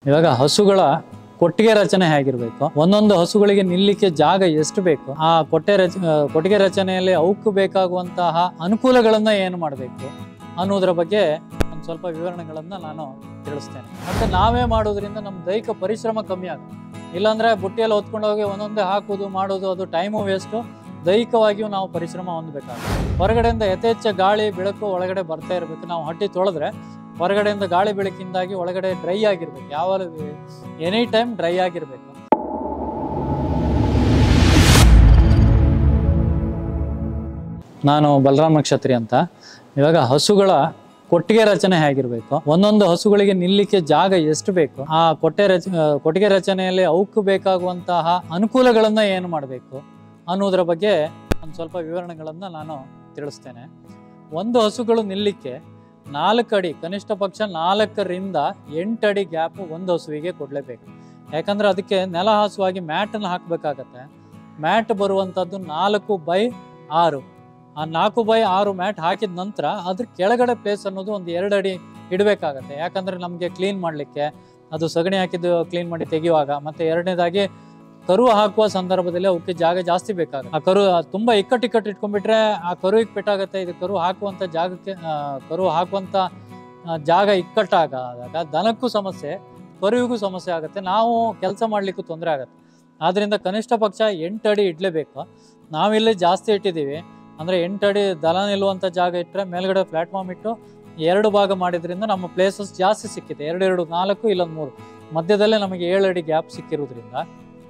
ಇವಾಗ ಹಸುಗಳ ಕೊಟ್ಟಿಗೆ ರಚನೆ ಹೇಗಿರ್ಬೇಕು ಒಂದೊಂದು ಹಸುಗಳಿಗೆ ನಿಲ್ಲಿಕ್ಕೆ ಜಾಗ ಎಷ್ಟು ಬೇಕು ಆ ಕೊಟ್ಟೆ ರಚ ಆ, ಕೊಟ್ಟಿಗೆ ರಚನೆಯಲ್ಲಿ ಅವಕ್ಕೆ ಬೇಕಾಗುವಂತಹ ಅನುಕೂಲಗಳನ್ನ ಏನು ಮಾಡಬೇಕು ಅನ್ನೋದ್ರ ಬಗ್ಗೆ ಒಂದು ಸ್ವಲ್ಪ ವಿವರಣೆಗಳನ್ನ ನಾನು ತಿಳಿಸ್ತೇನೆ ಮತ್ತೆ ನಾವೇ ಮಾಡೋದ್ರಿಂದ ನಮ್ಮ ದೈಹಿಕ ಪರಿಶ್ರಮ ಕಮ್ಮಿ ಆಗುತ್ತೆ ಇಲ್ಲಾಂದ್ರೆ ಬುಟ್ಟಿಯಲ್ಲಿ ಹೊತ್ಕೊಂಡು ಹೋಗಿ ಒಂದೊಂದೇ ಹಾಕೋದು ಮಾಡೋದು ಅದು ಟೈಮು ವೇಸ್ಟು ದೈಹಿಕವಾಗಿಯೂ ನಾವು ಪರಿಶ್ರಮ ಹೊಂದಬೇಕಾಗುತ್ತೆ ಹೊರಗಡೆಯಿಂದ ಯಥೇಚ್ಛ ಗಾಳಿ ಬೆಳಕು ಒಳಗಡೆ ಬರ್ತಾ ಇರಬೇಕು ನಾವು ಹಟ್ಟಿ ತೊಳೆದ್ರೆ ಹೊರಗಡೆಯಿಂದ ಗಾಳಿ ಬೆಳಕಿಂದಾಗಿ ಒಳಗಡೆ ಡ್ರೈ ಆಗಿರ್ಬೇಕು ಯಾವ ಎನಿ ಟೈಮ್ ಡ್ರೈ ಆಗಿರ್ಬೇಕು ನಾನು ಬಲರಾಮ್ ನಕ್ಷತ್ರಿ ಅಂತ ಇವಾಗ ಹಸುಗಳ ಕೊಟ್ಟಿಗೆ ರಚನೆ ಹೇಗಿರ್ಬೇಕು ಒಂದೊಂದು ಹಸುಗಳಿಗೆ ನಿಲ್ಲಿಕ್ಕೆ ಜಾಗ ಎಷ್ಟು ಬೇಕು ಆ ಕೊಟ್ಟೆ ರಚ ಆ, ಕೊಟ್ಟಿಗೆ ರಚನೆಯಲ್ಲಿ ಅವಕ್ಕೆ ಬೇಕಾಗುವಂತಹ ಅನುಕೂಲಗಳನ್ನ ಏನು ಮಾಡಬೇಕು ಅನ್ನೋದ್ರ ಬಗ್ಗೆ ಒಂದು ಸ್ವಲ್ಪ ವಿವರಣೆಗಳನ್ನ ನಾನು ತಿಳಿಸ್ತೇನೆ ಒಂದು ಹಸುಗಳು ನಿಲ್ಲಿಕ್ಕೆ ನಾಲ್ಕು ಅಡಿ ಕನಿಷ್ಠ ಪಕ್ಷ ನಾಲ್ಕರಿಂದ ಎಂಟು ಅಡಿ ಗ್ಯಾಪ್ ಒಂದು ಹಸುವಿಗೆ ಕೊಡಲೇಬೇಕು ಯಾಕಂದ್ರೆ ಅದಕ್ಕೆ ನೆಲ ಹಾಸುವಾಗಿ ಮ್ಯಾಟನ್ನು ಹಾಕಬೇಕಾಗತ್ತೆ ಮ್ಯಾಟ್ ಬರುವಂಥದ್ದು ನಾಲ್ಕು ಬೈ ಆರು ಆ ನಾಲ್ಕು ಬೈ ಆರು ಮ್ಯಾಟ್ ಹಾಕಿದ ನಂತರ ಅದ್ರ ಕೆಳಗಡೆ ಪ್ಲೇಸ್ ಅನ್ನೋದು ಒಂದು ಎರಡು ಅಡಿ ಇಡಬೇಕಾಗತ್ತೆ ಯಾಕಂದ್ರೆ ನಮಗೆ ಕ್ಲೀನ್ ಮಾಡಲಿಕ್ಕೆ ಅದು ಸಗಣಿ ಹಾಕಿದ್ದು ಕ್ಲೀನ್ ಮಾಡಿ ತೆಗೆಯುವಾಗ ಮತ್ತೆ ಎರಡನೇದಾಗಿ ಕರು ಹಾಕುವ ಸಂದರ್ಭದಲ್ಲಿ ಅವಕ್ಕೆ ಜಾಗ ಜಾಸ್ತಿ ಬೇಕಾಗುತ್ತೆ ಆ ಕರು ತುಂಬಾ ಇಕ್ಕಟ್ಟು ಇಕ್ಕಟ್ಟು ಇಟ್ಕೊಂಡ್ಬಿಟ್ರೆ ಆ ಕರುವಿಗೆ ಪೆಟ್ಟಾಗತ್ತೆ ಇದು ಕರು ಹಾಕುವಂತ ಜಾಗಕ್ಕೆ ಆ, ಕರು ಹಾಕುವಂತ ಆ, ಜಾಗ ಇಕ್ಕಟ್ಟಾದಾಗ ದನಕ್ಕೂ ಸಮಸ್ಯೆ ಕರುವಿಗೂ ಸಮಸ್ಯೆ ಆಗುತ್ತೆ ನಾವು ಕೆಲಸ ಮಾಡ್ಲಿಕ್ಕೂ ತೊಂದರೆ ಆಗುತ್ತೆ ಆದ್ರಿಂದ ಕನಿಷ್ಠ ಪಕ್ಷ ಎಂಟು ಅಡಿ ಇಡ್ಲೇಬೇಕು ನಾವಿಲ್ಲಿ ಜಾಸ್ತಿ ಇಟ್ಟಿದ್ದೀವಿ ಅಂದ್ರೆ ಎಂಟು ಅಡಿ ದನ ನಿಲ್ಲುವಂತ ಜಾಗ ಇಟ್ಟರೆ ಮೇಲ್ಗಡೆ ಪ್ಲಾಟ್ಫಾರ್ಮ್ ಇಟ್ಟು ಎರಡು ಭಾಗ ಮಾಡಿದ್ರಿಂದ ನಮ್ಮ ಪ್ಲೇಸಸ್ ಜಾಸ್ತಿ ಸಿಕ್ಕಿದೆ ಎರಡು ಎರಡು ನಾಲ್ಕು ಇಲ್ಲ ಮೂರು ಮಧ್ಯದಲ್ಲೇ ನಮಗೆ ಏಳು ಅಡಿ ಗ್ಯಾಪ್ ಸಿಕ್ಕಿರೋದ್ರಿಂದ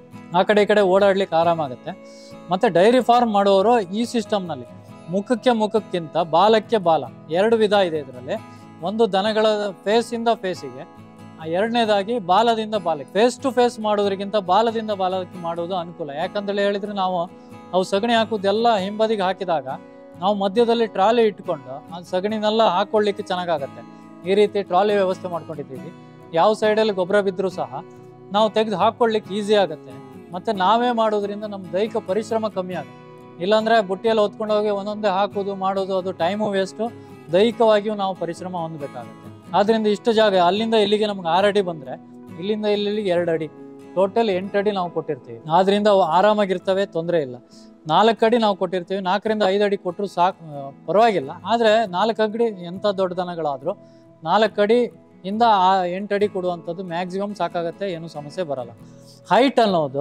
ಆ ಕಡೆ ಈ ಕಡೆ ಓಡಾಡ್ಲಿಕ್ಕೆ ಆರಾಮಾಗುತ್ತೆ ಮತ್ತೆ ಡೈರಿ ಫಾರ್ಮ್ ಮಾಡುವವರು ಈ ಸಿಸ್ಟಮ್ನಲ್ಲಿ ಮುಖಕ್ಕೆ ಮುಖಕ್ಕಿಂತ ಬಾಲಕ್ಕೆ ಬಾಲ ಎರಡು ವಿಧ ಇದೆ ಇದರಲ್ಲಿ ಒಂದು ದನಗಳ ಫೇಸಿಂದ ಫೇಸಿಗೆ ಎರಡನೇದಾಗಿ ಬಾಲದಿಂದ ಬಾಲಕ್ಕೆ ಫೇಸ್ ಟು ಫೇಸ್ ಮಾಡೋದ್ರಿಗಿಂತ ಬಾಲದಿಂದ ಬಾಲಕ್ಕೆ ಮಾಡೋದು ಅನುಕೂಲ ಯಾಕಂತೇಳಿ ಹೇಳಿದ್ರೆ ನಾವು ಅವು ಸಗಣಿ ಹಾಕೋದೆಲ್ಲ ಹಿಂಬದಿಗೆ ಹಾಕಿದಾಗ ನಾವು ಮಧ್ಯದಲ್ಲಿ ಟ್ರಾಲಿ ಇಟ್ಕೊಂಡು ಆ ಸಗಣಿನೆಲ್ಲ ಹಾಕೊಳ್ಳಿಕ್ಕೆ ಚೆನ್ನಾಗಾಗತ್ತೆ ಈ ರೀತಿ ಟ್ರಾಲಿ ವ್ಯವಸ್ಥೆ ಮಾಡ್ಕೊಂಡಿದ್ದೀವಿ ಯಾವ ಸೈಡಲ್ಲಿ ಗೊಬ್ಬರ ಬಿದ್ದರೂ ಸಹ ನಾವು ತೆಗೆದು ಹಾಕೊಳ್ಳಿಕ್ಕೆ ಈಸಿ ಆಗುತ್ತೆ ಮತ್ತೆ ನಾವೇ ಮಾಡೋದ್ರಿಂದ ನಮ್ಮ ದೈಹಿಕ ಪರಿಶ್ರಮ ಕಮ್ಮಿ ಆಗುತ್ತೆ ಇಲ್ಲಾಂದ್ರೆ ಬುಟ್ಟಿಯಲ್ಲಿ ಹೊತ್ಕೊಂಡು ಹೋಗಿ ಒಂದೊಂದೇ ಹಾಕೋದು ಮಾಡೋದು ಅದು ಟೈಮು ವೇಸ್ಟು ದೈಹಿಕವಾಗಿಯೂ ನಾವು ಪರಿಶ್ರಮ ಹೊಂದಬೇಕಾಗುತ್ತೆ ಆದ್ರಿಂದ ಇಷ್ಟು ಜಾಗ ಅಲ್ಲಿಂದ ಇಲ್ಲಿಗೆ ನಮ್ಗೆ ಆರು ಅಡಿ ಬಂದ್ರೆ ಇಲ್ಲಿಂದ ಇಲ್ಲಿಗೆ ಎರಡು ಅಡಿ ಟೋಟಲ್ ಎಂಟು ಅಡಿ ನಾವು ಕೊಟ್ಟಿರ್ತೀವಿ ಆದ್ರಿಂದ ಅವು ಆರಾಮಾಗಿರ್ತವೆ ತೊಂದರೆ ಇಲ್ಲ ನಾಲ್ಕು ಅಡಿ ನಾವು ಕೊಟ್ಟಿರ್ತೀವಿ ನಾಲ್ಕರಿಂದ ಐದು ಅಡಿ ಕೊಟ್ಟರು ಸಾಕು ಆ, ಪರವಾಗಿಲ್ಲ ಆದರೆ ನಾಲ್ಕು ಅಡಿ ಎಂಥ ದೊಡ್ಡ ದನಗಳಾದರೂ ನಾಲ್ಕು ಅಡಿ ಇಂದ ಆ ಎಂಟು ಅಡಿ ಕೊಡುವಂಥದ್ದು ಮ್ಯಾಕ್ಸಿಮಮ್ ಸಾಕಾಗತ್ತೆ ಏನು ಸಮಸ್ಯೆ ಬರಲ್ಲ ಹೈಟ್ ಅನ್ನೋದು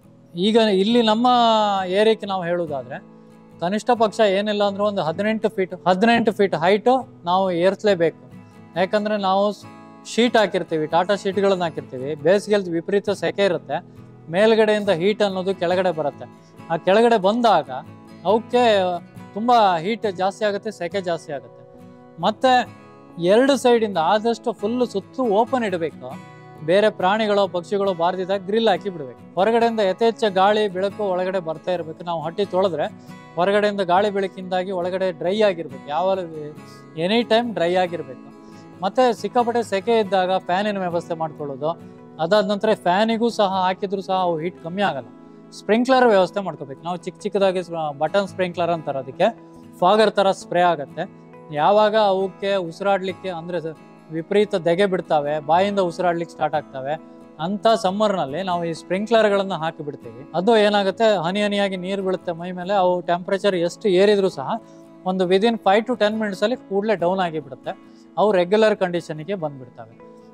ಈಗ ಇಲ್ಲಿ ನಮ್ಮ ಏರಿಯಾಕ್ಕೆ ನಾವು ಹೇಳೋದಾದ್ರೆ ಕನಿಷ್ಠ ಪಕ್ಷ ಏನಿಲ್ಲ ಅಂದ್ರೆ ಒಂದು ಹದಿನೆಂಟು ಫೀಟ್ ಹದಿನೆಂಟು ಫೀಟ್ ಹೈಟು ನಾವು ಏರಿಸಲೇಬೇಕು ಯಾಕಂದ್ರೆ ನಾವು ಶೀಟ್ ಹಾಕಿರ್ತೀವಿ ಟಾಟಾ ಶೀಟ್ಗಳನ್ನ ಹಾಕಿರ್ತೀವಿ ಬೇಸಿಗೆಯಲ್ಲಿ ವಿಪರೀತ ಸೆಕೆ ಇರುತ್ತೆ ಮೇಲ್ಗಡೆಯಿಂದ ಹೀಟ್ ಅನ್ನೋದು ಕೆಳಗಡೆ ಬರುತ್ತೆ ಆ ಕೆಳಗಡೆ ಬಂದಾಗ ಅವಕ್ಕೆ ತುಂಬ ಹೀಟ್ ಜಾಸ್ತಿ ಆಗುತ್ತೆ ಸೆಕೆ ಜಾಸ್ತಿ ಆಗುತ್ತೆ ಮತ್ತೆ ಎರಡು ಸೈಡಿಂದ ಆದಷ್ಟು ಫುಲ್ ಸುತ್ತು ಓಪನ್ ಇಡಬೇಕು ಬೇರೆ ಪ್ರಾಣಿಗಳು ಪಕ್ಷಿಗಳು ಬಾರ್ದಿದ್ದಾಗ ಗ್ರಿಲ್ ಹಾಕಿ ಬಿಡಬೇಕು ಹೊರಗಡೆಯಿಂದ ಯಥೇಚ್ಛ ಗಾಳಿ ಬೆಳಕು ಒಳಗಡೆ ಬರ್ತಾ ಇರಬೇಕು ನಾವು ಹಟ್ಟಿ ತೊಳೆದ್ರೆ ಹೊರಗಡೆಯಿಂದ ಗಾಳಿ ಬೆಳಕಿಂದಾಗಿ ಒಳಗಡೆ ಡ್ರೈ ಆಗಿರ್ಬೇಕು ಯಾವ ಎನಿ ಟೈಮ್ ಡ್ರೈ ಆಗಿರ್ಬೇಕು ಮತ್ತೆ ಸಿಕ್ಕಾಪಟ್ಟೆ ಸೆಕೆ ಇದ್ದಾಗ ಫ್ಯಾನಿನ ವ್ಯವಸ್ಥೆ ಮಾಡ್ಕೊಳ್ಳೋದು ಅದಾದ ನಂತರ ಫ್ಯಾನಿಗೂ ಸಹ ಹಾಕಿದ್ರು ಸಹ ಅವು ಹೀಟ್ ಕಮ್ಮಿ ಆಗಲ್ಲ ಸ್ಪ್ರಿಂಕ್ಲರ್ ವ್ಯವಸ್ಥೆ ಮಾಡ್ಕೋಬೇಕು ನಾವು ಚಿಕ್ಕ ಚಿಕ್ಕದಾಗಿ ಬಟನ್ ಸ್ಪ್ರಿಂಕ್ಲರ್ ಅಂತಾರೆ ಅದಕ್ಕೆ ಫಾಗರ್ ಥರ ಸ್ಪ್ರೇ ಆಗುತ್ತೆ ಯಾವಾಗ ಅವಕ್ಕೆ ಉಸಿರಾಡ್ಲಿಕ್ಕೆ ಅಂದ್ರೆ ಸ- ವಿಪರೀತ ದೆಗೆ ಬಿಡ್ತಾವೆ ಬಾಯಿಂದ ಉಸಿರಾಡ್ಲಿಕ್ಕೆ ಸ್ಟಾರ್ಟ್ ಆಗ್ತವೆ ಅಂತ ಸಮ್ಮರ್ನಲ್ಲಿ ನಾವು ಈ ಸ್ಪ್ರಿಂಕ್ಲರ್ಗಳನ್ನ ಹಾಕಿ ಬಿಡ್ತೀವಿ ಅದು ಏನಾಗುತ್ತೆ ಹನಿ ಹನಿಯಾಗಿ ನೀರು ಬೀಳುತ್ತೆ ಮೈ ಮೇಲೆ ಅವು ಟೆಂಪ್ರೇಚರ್ ಎಷ್ಟು ಏರಿದ್ರು ಸಹ ಒಂದು ವಿದಿನ್ ಫೈವ್ ಟು ಟೆನ್ ಮಿನಿಟ್ಸಲ್ಲಿ ಕೂಡಲೇ ಡೌನ್ ಆಗಿಬಿಡುತ್ತೆ ಅವು ರೆಗ್ಯುಲರ್ ಕಂಡೀಷನ್ಗೆ ಬಂದ್ಬಿಡ್ತವೆ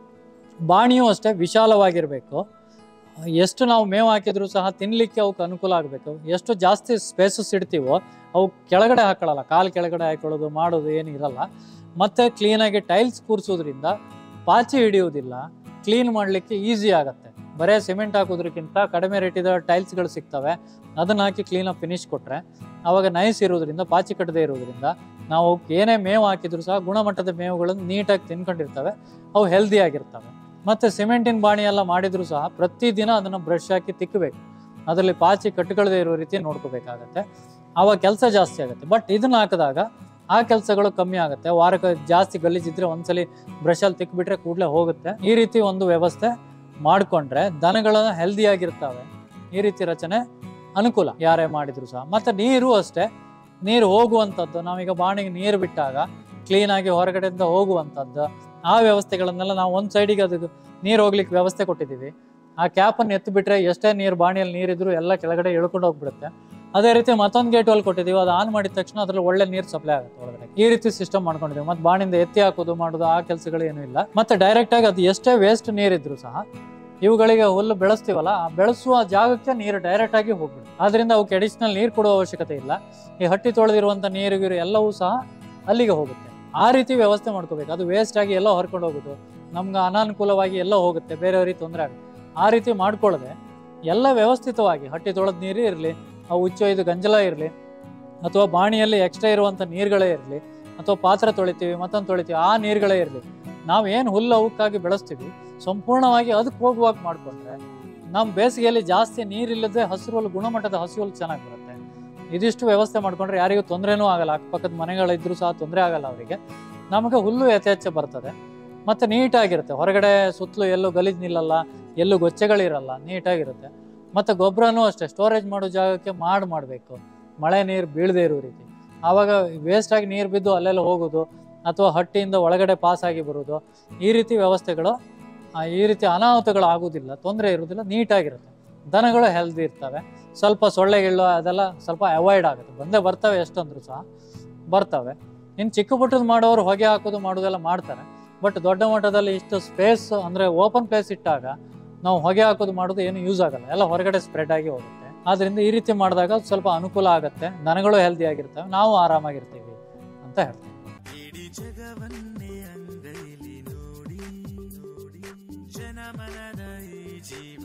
ಬಾಣಿಯೂ ಅಷ್ಟೇ ವಿಶಾಲವಾಗಿರಬೇಕು ಎಷ್ಟು ನಾವು ಮೇವು ಹಾಕಿದ್ರು ಸಹ ತಿನ್ಲಿಕ್ಕೆ ಅವಕ್ಕೆ ಅನುಕೂಲ ಆಗಬೇಕು ಎಷ್ಟು ಜಾಸ್ತಿ ಸ್ಪೇಸಸ್ ಇಡ್ತೀವೋ ಅವು ಕೆಳಗಡೆ ಹಾಕೊಳ್ಳಲ್ಲ ಕಾಲು ಕೆಳಗಡೆ ಹಾಕೊಳ್ಳೋದು ಮಾಡೋದು ಏನು ಇರಲ್ಲ ಮತ್ತೆ ಕ್ಲೀನಾಗಿ ಟೈಲ್ಸ್ ಕೂರಿಸೋದ್ರಿಂದ ಪಾಚಿ ಹಿಡಿಯೋದಿಲ್ಲ ಕ್ಲೀನ್ ಮಾಡಲಿಕ್ಕೆ ಈಸಿ ಆಗುತ್ತೆ ಬರೇ ಸಿಮೆಂಟ್ ಹಾಕೋದ್ರಕ್ಕಿಂತ ಕಡಿಮೆ ರೇಟಿದ ಟೈಲ್ಸ್ಗಳು ಸಿಗ್ತವೆ ಅದನ್ನ ಹಾಕಿ ಕ್ಲೀನಾಗಿ ಫಿನಿಶ್ ಕೊಟ್ರೆ ಅವಾಗ ನೈಸ್ ಇರೋದ್ರಿಂದ ಪಾಚಿ ಕಟ್ಟದೆ ಇರೋದ್ರಿಂದ ನಾವು ಅವಕ್ಕೆ ಏನೇ ಮೇವು ಹಾಕಿದ್ರು ಸಹ ಗುಣಮಟ್ಟದ ಮೇವುಗಳನ್ನು ನೀಟಾಗಿ ತಿನ್ಕೊಂಡಿರ್ತವೆ ಅವು ಹೆಲ್ದಿ ಆಗಿರ್ತವೆ ಮತ್ತೆ ಸಿಮೆಂಟಿನ ಬಾಣಿ ಎಲ್ಲ ಮಾಡಿದ್ರು ಸಹ ಪ್ರತಿದಿನ ಅದನ್ನ ಬ್ರಷ್ ಹಾಕಿ ತಿಕ್ಕಬೇಕು ಅದರಲ್ಲಿ ಪಾಚಿ ಕಟ್ಕೊಳ್ಳದೆ ಇರೋ ರೀತಿ ನೋಡ್ಕೋಬೇಕಾಗತ್ತೆ ಆವಾಗ ಕೆಲಸ ಜಾಸ್ತಿ ಆಗುತ್ತೆ ಬಟ್ ಇದನ್ನ ಹಾಕಿದಾಗ ಆ ಕೆಲಸಗಳು ಕಮ್ಮಿ ಆಗುತ್ತೆ ವಾರಕ್ಕೆ ಜಾಸ್ತಿ ಗಲೀಜಿದ್ರೆ ಒಂದ್ಸಲಿ ಬ್ರಷಲ್ಲಿ ತಿಕ್ಬಿಟ್ರೆ ಕೂಡಲೇ ಹೋಗುತ್ತೆ ಈ ರೀತಿ ಒಂದು ವ್ಯವಸ್ಥೆ ಮಾಡಿಕೊಂಡ್ರೆ ದನಗಳ ಹೆಲ್ದಿ ಆಗಿರ್ತವೆ ಈ ರೀತಿ ರಚನೆ ಅನುಕೂಲ ಯಾರೇ ಮಾಡಿದ್ರು ಸಹ ಮತ್ತೆ ನೀರು ಅಷ್ಟೇ ನೀರು ಹೋಗುವಂಥದ್ದು ನಾವೀಗ ಬಾಣಿಗೆ ನೀರು ಬಿಟ್ಟಾಗ ಕ್ಲೀನಾಗಿ ಹೊರಗಡೆಯಿಂದ ಹೋಗುವಂಥದ್ದು ಆ ವ್ಯವಸ್ಥೆಗಳನ್ನೆಲ್ಲ ನಾವು ಒಂದು ಸೈಡಿಗೆ ಅದು ನೀರು ಹೋಗ್ಲಿಕ್ಕೆ ವ್ಯವಸ್ಥೆ ಕೊಟ್ಟಿದ್ದೀವಿ ಆ ಕ್ಯಾಪನ್ನು ಎತ್ತು ಬಿಟ್ರೆ ಎಷ್ಟೇ ನೀರು ಬಾಣಿಯಲ್ಲಿ ನೀರಿದ್ರು ಎಲ್ಲ ಕೆಳಗಡೆ ಇಳ್ಕೊಂಡು ಹೋಗ್ಬಿಡುತ್ತೆ ಅದೇ ರೀತಿ ಮತ್ತೊಂದು ಗೇಟ್ ಅಲ್ಲಿ ಕೊಟ್ಟಿದ್ದೀವಿ ಅದು ಆನ್ ಮಾಡಿದ ತಕ್ಷಣ ಅದ್ರಲ್ಲಿ ಒಳ್ಳೆ ನೀರು ಸಪ್ಲೈ ಆಗುತ್ತೆ ಒಳಗಡೆ ಈ ರೀತಿ ಸಿಸ್ಟಮ್ ಮಾಡ್ಕೊಂಡಿದ್ದೀವಿ ಮತ್ತೆ ಬಾಣಿಂದ ಎತ್ತಿ ಹಾಕೋದು ಮಾಡೋದು ಆ ಕೆಲಸಗಳು ಏನೂ ಇಲ್ಲ ಮತ್ತೆ ಡೈರೆಕ್ಟ್ ಆಗಿ ಅದು ಎಷ್ಟೇ ವೇಸ್ಟ್ ನೀರಿದ್ರು ಸಹ ಇವುಗಳಿಗೆ ಹುಲ್ಲು ಬೆಳೆಸ್ತೀವಲ್ಲ ಆ ಬೆಳೆಸುವ ಜಾಗಕ್ಕೆ ನೀರು ಡೈರೆಕ್ಟ್ ಆಗಿ ಹೋಗ್ಬಿಡುತ್ತೆ ಆದ್ರಿಂದ ಅವಕ್ಕೆ ಅಡಿಷನಲ್ ನೀರು ಕೊಡುವ ಅವಶ್ಯಕತೆ ಇಲ್ಲ ಈ ಹಟ್ಟಿ ತೊಳೆದಿರುವಂತ ನೀರು ಗೀರು ಎಲ್ಲವೂ ಸಹ ಅಲ್ಲಿಗೆ ಹೋಗುತ್ತೆ ಆ ರೀತಿ ವ್ಯವಸ್ಥೆ ಮಾಡ್ಕೋಬೇಕು ಅದು ವೇಸ್ಟ್ ಆಗಿ ಎಲ್ಲ ಹೊರ್ಕೊಂಡು ಹೋಗೋದು ನಮ್ಗೆ ಅನಾನುಕೂಲವಾಗಿ ಎಲ್ಲ ಹೋಗುತ್ತೆ ಬೇರೆಯವರಿಗೆ ತೊಂದರೆ ಆಗುತ್ತೆ ಆ ರೀತಿ ಮಾಡ್ಕೊಳ್ಳದೆ ಎಲ್ಲ ವ್ಯವಸ್ಥಿತವಾಗಿ ಹಟ್ಟಿ ತೊಳೆದ ನೀರು ಇರಲಿ ಆ ಹುಚ್ಚೊಯ್ದು ಗಂಜಲ ಇರಲಿ ಅಥವಾ ಬಾಣಿಯಲ್ಲಿ ಎಕ್ಸ್ಟ್ರಾ ಇರುವಂಥ ನೀರುಗಳೇ ಇರಲಿ ಅಥವಾ ಪಾತ್ರೆ ತೊಳಿತೀವಿ ಮತ್ತೊಂದು ತೊಳಿತೀವಿ ಆ ನೀರುಗಳೇ ಇರಲಿ ನಾವು ಏನು ಹುಲ್ಲು ಅವಕ್ಕಾಗಿ ಬೆಳೆಸ್ತೀವಿ ಸಂಪೂರ್ಣವಾಗಿ ಅದಕ್ಕೆ ಹೋಗುವಾಗ ಮಾಡಿಕೊಂಡ್ರೆ ನಮ್ಮ ಬೇಸಿಗೆಯಲ್ಲಿ ಜಾಸ್ತಿ ನೀರಿಲ್ಲದೆ ಹಸಿರು ಹುಲ್ಲು ಗುಣಮಟ್ಟದ ಹಸಿರು ಹುಲ್ಲು ಚೆನ್ನಾಗಿ ಬರುತ್ತೆ ಇದಿಷ್ಟು ವ್ಯವಸ್ಥೆ ಮಾಡ್ಕೊಂಡ್ರೆ ಯಾರಿಗೂ ತೊಂದರೆನೂ ಆಗಲ್ಲ ಅಕ್ಕಪಕ್ಕದ ಮನೆಗಳಿದ್ರೂ ಸಹ ತೊಂದರೆ ಆಗಲ್ಲ ಅವರಿಗೆ ನಮಗೆ ಹುಲ್ಲು ಯಥೇಚ್ಛ ಬರ್ತದೆ ಮತ್ತೆ ನೀಟಾಗಿರುತ್ತೆ ಹೊರಗಡೆ ಸುತ್ತಲೂ ಎಲ್ಲೂ ಗಲೀಜು ನಿಲ್ಲಲ್ಲ ಎಲ್ಲೂ ಗೊಚ್ಚೆಗಳಿರಲ್ಲ ನೀಟಾಗಿರುತ್ತೆ ಮತ್ತೆ ಗೊಬ್ಬರನೂ ಅಷ್ಟೇ ಸ್ಟೋರೇಜ್ ಮಾಡೋ ಜಾಗಕ್ಕೆ ಮಾಡಿ ಮಾಡಬೇಕು ಮಳೆ ನೀರು ಬೀಳದೇ ಇರೋ ರೀತಿ ಆವಾಗ ವೇಸ್ಟ್ ಆಗಿ ನೀರು ಬಿದ್ದು ಅಲ್ಲೆಲ್ಲ ಹೋಗೋದು ಅಥವಾ ಹಟ್ಟಿಯಿಂದ ಒಳಗಡೆ ಪಾಸ್ ಆಗಿ ಬರೋದು ಈ ರೀತಿ ವ್ಯವಸ್ಥೆಗಳು ಆ, ಈ ರೀತಿ ಅನಾಹುತಗಳು ಆಗೋದಿಲ್ಲ ತೊಂದರೆ ಇರೋದಿಲ್ಲ ನೀಟಾಗಿರುತ್ತೆ ದನಗಳು ಹೆಲ್ದಿ ಇರ್ತವೆ ಸ್ವಲ್ಪ ಸೊಳ್ಳೆಗಳು ಅದೆಲ್ಲ ಸ್ವಲ್ಪ ಅವಾಯ್ಡ್ ಆಗುತ್ತೆ ಬಂದೇ ಬರ್ತವೆ ಎಷ್ಟಂದ್ರೂ ಸಹ ಬರ್ತವೆ ಇನ್ನು ಚಿಕ್ಕ ಪುಟ್ಟದ್ದು ಮಾಡೋರು ಹೊಗೆ ಹಾಕೋದು ಮಾಡೋದೆಲ್ಲ ಮಾಡ್ತಾರೆ ಬಟ್ ದೊಡ್ಡ ಮಟ್ಟದಲ್ಲಿ ಇಷ್ಟು ಸ್ಪೇಸ್ ಅಂದರೆ ಓಪನ್ ಪ್ಲೇಸ್ ಇಟ್ಟಾಗ ನಾವು ಹೊಗೆ ಹಾಕೋದು ಮಾಡೋದು ಏನು ಯೂಸ್ ಆಗಲ್ಲ ಎಲ್ಲ ಹೊರಗಡೆ ಸ್ಪ್ರೆಡ್ ಆಗಿ ಹೋಗುತ್ತೆ ಆದ್ರಿಂದ ಈ ರೀತಿ ಮಾಡಿದಾಗ ಸ್ವಲ್ಪ ಅನುಕೂಲ ಆಗುತ್ತೆ ದನಗಳು ಹೆಲ್ದಿ ಆಗಿರ್ತವೆ ನಾವು ಆರಾಮಾಗಿರ್ತೀವಿ ಅಂತ ಹೇಳ್ತೀವಿ ಇಡೀ ಜಗವನ್ನೇ ಅಂಗೈಲಿ ನೋಡಿ ಜನಮನದ ಈ ಜೀವ